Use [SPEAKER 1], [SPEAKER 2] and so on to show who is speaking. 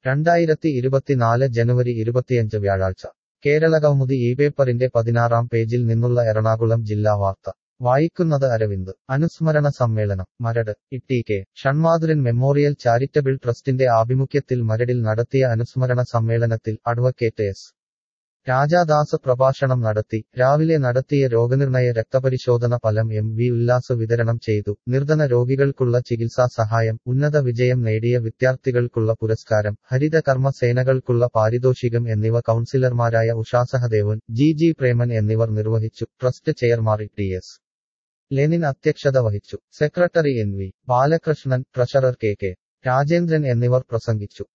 [SPEAKER 1] രണ്ടായിരത്തി ഇരുപത്തിനാല് ജനുവരി ഇരുപത്തിയഞ്ച് വ്യാഴാഴ്ച കേരളകൗമുദി ഈ പേപ്പറിന്റെ പതിനാറാം പേജിൽ നിന്നുള്ള എറണാകുളം ജില്ലാ വാർത്ത വായിക്കുന്നത് അരവിന്ദ് അനുസ്മരണ സമ്മേളനം Maradu Itty K Shanmathuran memorial charitable ട്രസ്റ്റിന്റെ ആഭിമുഖ്യത്തിൽ മരടിൽ നടത്തിയ അനുസ്മരണ സമ്മേളനത്തിൽ അഡ്വക്കേറ്റ് എസ് രാജാദാസ് പ്രഭാഷണം നടത്തി രാവിലെ നടത്തിയ രോഗനിർണയ രക്തപരിശോധന ഫലം എം വി ഉല്ലാസ് വിതരണം ചെയ്തു നിർധന രോഗികൾക്കുള്ള ചികിത്സാ സഹായം ഉന്നത വിജയം നേടിയ വിദ്യാർത്ഥികൾക്കുള്ള പുരസ്കാരം ഹരിത കർമ്മ സേനകൾക്കുള്ള പാരിതോഷികം എന്നിവ കൗൺസിലർമാരായ ഉഷാസഹദേവൻ ജി ജി പ്രേമൻ എന്നിവർ നിർവഹിച്ചു trust chairman T S Lenin അധ്യക്ഷത വഹിച്ചു secretary N V Balakrishnan treasurer K K Rajendran എന്നിവർ പ്രസംഗിച്ചു